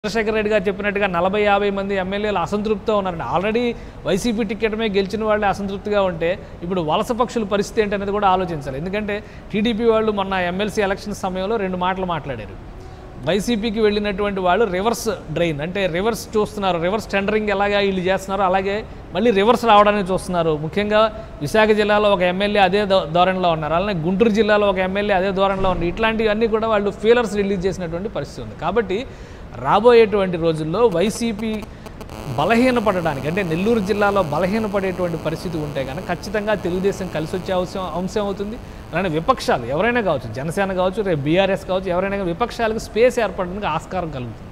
చంద్రశేఖర్ రెడ్డి గారు చెప్పినట్టుగా నలభై యాభై మంది ఎమ్మెల్యేలు అసంతృప్తితో ఉన్నారండి ఆల్రెడీ వైసీపీ టికెట్ మీద గెలిచిన వాళ్ళే అసంతృప్తిగా ఉంటే ఇప్పుడు వలస పక్షుల పరిస్థితి ఏంటి అనేది కూడా ఆలోచించాలి ఎందుకంటే టీడీపీ వాళ్ళు మొన్న ఎమ్మెల్సీ ఎలక్షన్ సమయంలో రెండు మాటలు మాట్లాడారు వైసీపీకి వెళ్ళినటువంటి వాళ్ళు రివర్స్ డ్రైన్ అంటే రివర్స్ చూస్తున్నారు రివర్స్ టెండరింగ్ ఎలాగా వీళ్ళు చేస్తున్నారో అలాగే మళ్ళీ రివర్స్ రావడానికి చూస్తున్నారు ముఖ్యంగా విశాఖ జిల్లాలో ఒక ఎమ్మెల్యే అదే ధో- ధోరణిలో ఉన్నారు అలానే గుంటూరు జిల్లాలో ఒక ఎమ్మెల్యే అదే ధోరణిలో ఉన్నారు ఇట్లాంటివన్నీ కూడా వాళ్ళు ఫీలర్స్ రిలీజ్ చేసినటువంటి పరిస్థితి ఉంది కాబట్టి రాబోయేటువంటి రోజుల్లో వైసీపీ బలహీనపడడానికి అంటే నెల్లూరు జిల్లాలో బలహీనపడేటువంటి పరిస్థితి ఉంటే కనుక ఖచ్చితంగా తెలుగుదేశం కలిసి వచ్చే అంశం అంశం అవుతుంది అలానే విపక్షాలు ఎవరైనా కావచ్చు జనసేన కావచ్చు రేపు బీఆర్ఎస్ కావచ్చు ఎవరైనా కానీ విపక్షాలకు స్పేస్ ఏర్పడడానికి ఆస్కారం కలుగుతుంది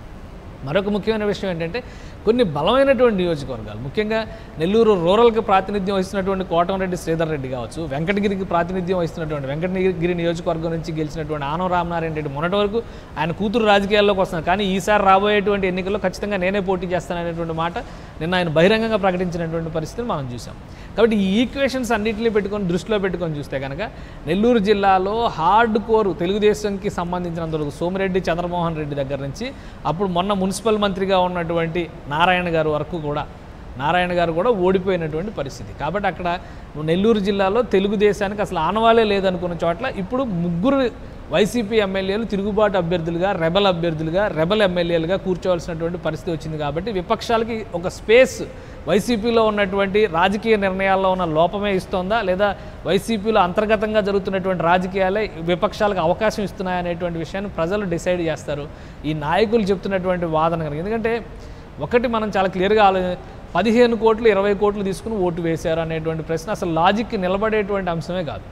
మరొక ముఖ్యమైన విషయం ఏంటంటే కొన్ని బలమైనటువంటి నియోజకవర్గాలు ముఖ్యంగా నెల్లూరు రూరల్కి ప్రాతినిధ్యం వహిస్తున్నటువంటి కోటంరెడ్డి శ్రీధర్ రెడ్డి కావచ్చు వెంకటగిరికి ప్రాతినిధ్యం వహిస్తున్నటువంటి వెంకటగిరి నియోజకవర్గం నుంచి గెలిచినటువంటి ఆనవ రామనారాయణ రెడ్డి మొన్నటి వరకు ఆయన కూతురు రాజకీయాల్లోకి వస్తున్నారు కానీ ఈసారి రాబోయేటువంటి ఎన్నికల్లో ఖచ్చితంగా నేనే పోటీ చేస్తాననేటువంటి మాట నిన్న ఆయన బహిరంగంగా ప్రకటించినటువంటి పరిస్థితిని మనం చూసాం కాబట్టి ఈ ఈక్వేషన్స్ అన్నింటినీ పెట్టుకొని దృష్టిలో పెట్టుకొని చూస్తే కనుక నెల్లూరు జిల్లాలో హార్డ్ కోర్ తెలుగుదేశంకి సంబంధించినంత వరకు సోమిరెడ్డి చంద్రమోహన్ రెడ్డి దగ్గర నుంచి అప్పుడు మొన్న మున్సిపల్ మంత్రిగా ఉన్నటువంటి నారాయణ గారు వరకు కూడా నారాయణ గారు కూడా ఓడిపోయినటువంటి పరిస్థితి కాబట్టి అక్కడ నెల్లూరు జిల్లాలో తెలుగుదేశానికి అసలు ఆనవాలే లేదనుకున్న చోట్ల ఇప్పుడు ముగ్గురు వైసీపీ ఎమ్మెల్యేలు తిరుగుబాటు అభ్యర్థులుగా రెబల్ అభ్యర్థులుగా రెబల్ ఎమ్మెల్యేలుగా కూర్చోవలసినటువంటి పరిస్థితి వచ్చింది కాబట్టి విపక్షాలకి ఒక స్పేస్ వైసీపీలో ఉన్నటువంటి రాజకీయ నిర్ణయాల్లో ఉన్న లోపమే ఇస్తోందా లేదా వైసీపీలో అంతర్గతంగా జరుగుతున్నటువంటి రాజకీయాలే విపక్షాలకు అవకాశం ఇస్తున్నాయనేటువంటి విషయాన్ని ప్రజలు డిసైడ్ చేస్తారు ఈ నాయకులు చెప్తున్నటువంటి వాదన కనుక ఎందుకంటే ఒకటి మనం చాలా క్లియర్గా ఆలో పదిహేను కోట్లు ఇరవై కోట్లు తీసుకుని ఓటు వేశారు అనేటువంటి ప్రశ్న అసలు లాజిక్కి నిలబడేటువంటి అంశమే కాదు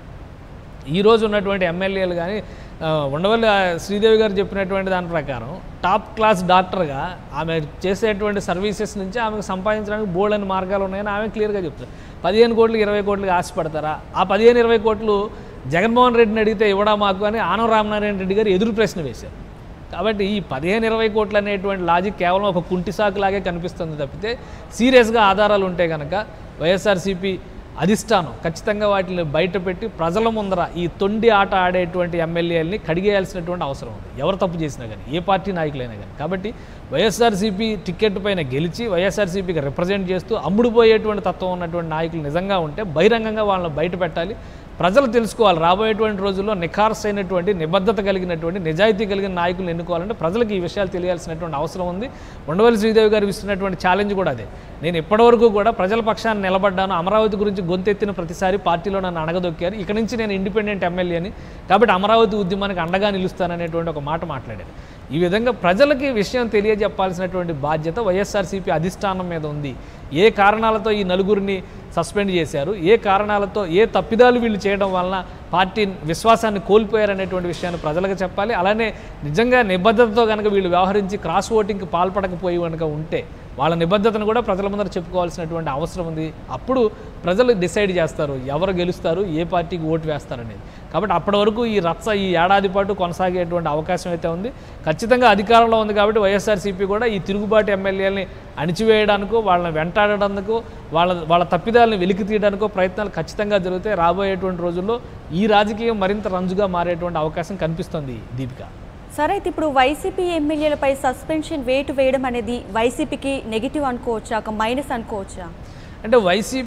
ఈ రోజు ఉన్నటువంటి ఎమ్మెల్యేలు కానీ ఆ, ఉండవల్లి ఆ, శ్రీదేవి గారు చెప్పినటువంటి దాని ప్రకారం టాప్ క్లాస్ డాక్టర్గా ఆమె చేసేటువంటి సర్వీసెస్ నుంచి ఆమెకు సంపాదించడానికి బోల్డ్ అని మార్గాలు ఉన్నాయని ఆమె క్లియర్గా చెప్తారు పదిహేను కోట్లకి ఇరవై కోట్లకి ఆశపడతారా ఆ పదిహేను ఇరవై కోట్లు జగన్మోహన్ రెడ్డిని అడిగితే ఇవ్వడా మాకు అని ఆనవ రామనారాయణ రెడ్డి గారు ఎదురు ప్రశ్న వేశారు కాబట్టి ఈ పదిహేను ఇరవై కోట్లు అనేటువంటి లాజిక్ కేవలం ఒక కుంటి సాకులాగే కనిపిస్తుంది తప్పితే సీరియస్గా ఆధారాలు ఉంటే కనుక వైఎస్ఆర్సీపీ అధిష్టానం ఖచ్చితంగా వాటిని బయటపెట్టి ప్రజల ముందర ఈ తొండి ఆట ఆడేటువంటి ఎమ్మెల్యేలని కడిగేయాల్సినటువంటి అవసరం ఉంది ఎవరు తప్పు చేసినా కానీ ఏ పార్టీ నాయకులైనా కానీ కాబట్టి వైఎస్ఆర్సీపీ టికెట్ పైన గెలిచి వైఎస్ఆర్సీపీకి రిప్రజెంట్ చేస్తూ అమ్ముడుపోయేటువంటి తత్వం ఉన్నటువంటి నాయకులు నిజంగా ఉంటే బహిరంగంగా వాళ్ళని బయట పెట్టాలి ప్రజలు తెలుసుకోవాలి రాబోయేటువంటి రోజుల్లో నిఖార్స్ అయినటువంటి నిబద్ధత కలిగినటువంటి నిజాయితీ కలిగిన నాయకులను ఎన్నుకోవాలంటే ప్రజలకు ఈ విషయాలు తెలియాల్సినటువంటి అవసరం ఉంది ఉండవల్లి శ్రీదేవి గారు ఇస్తున్నటువంటి ఛాలెంజ్ కూడా అదే నేను ఇప్పటివరకు కూడా ప్రజల పక్షాన్ని నిలబడ్డాను అమరావతి గురించి గొంతెత్తిన ప్రతిసారి పార్టీలో నన్ను అణగదొక్కారు ఇక నుంచి నేను ఇండిపెండెంట్ ఎమ్మెల్యేని కాబట్టి అమరావతి ఉద్యమానికి అండగా నిలుస్తాననేటువంటి ఒక మాట మాట్లాడారు ఈ విధంగా ప్రజలకి విషయం తెలియజెప్పాల్సినటువంటి బాధ్యత వైఎస్ఆర్సీపీ అధిష్టానం మీద ఉంది ఏ కారణాలతో ఈ నలుగురిని సస్పెండ్ చేశారు ఏ కారణాలతో ఏ తప్పిదాలు వీళ్ళు చేయడం వలన పార్టీ విశ్వాసాన్ని కోల్పోయారనేటువంటి విషయాన్ని ప్రజలకు చెప్పాలి అలానే నిజంగా నిబద్ధతతో కనుక వీళ్ళు వ్యవహరించి క్రాస్ ఓటింగ్కి పాల్పడకపోయి కనుక ఉంటే వాళ్ళ నిబద్ధతను కూడా ప్రజల ముందర చెప్పుకోవాల్సినటువంటి అవసరం ఉంది అప్పుడు ప్రజలు డిసైడ్ చేస్తారు ఎవరు గెలుస్తారు ఏ పార్టీకి ఓటు వేస్తారనేది కాబట్టి అప్పటి వరకు ఈ రచ్చ ఈ ఏడాది పాటు కొనసాగేటువంటి అవకాశం అయితే ఉంది ఖచ్చితంగా అధికారంలో ఉంది కాబట్టి వైఎస్ఆర్సీపీ కూడా ఈ తిరుగుబాటు ఎమ్మెల్యేలని అణిచివేయడానికో వాళ్ళని వెంటాడడానికో వాళ్ళ వాళ్ళ తప్పిదాలను వెలికి తీయడానికో ప్రయత్నాలు ఖచ్చితంగా జరుగుతాయి రాబోయేటువంటి రోజుల్లో ఈ రాజకీయం మరింత రంజుగా మారేటువంటి అవకాశం కనిపిస్తుంది దీపిక సరే అయితే ఇప్పుడు వైసీపీ ఎమ్మెల్యేలపై సస్పెన్షన్ వేటు వేయడం అనేది వైసీపీకి నెగిటివ్ అనుకోవచ్చా ఒక మైనస్ అనుకోవచ్చా అంటే వైసీపీ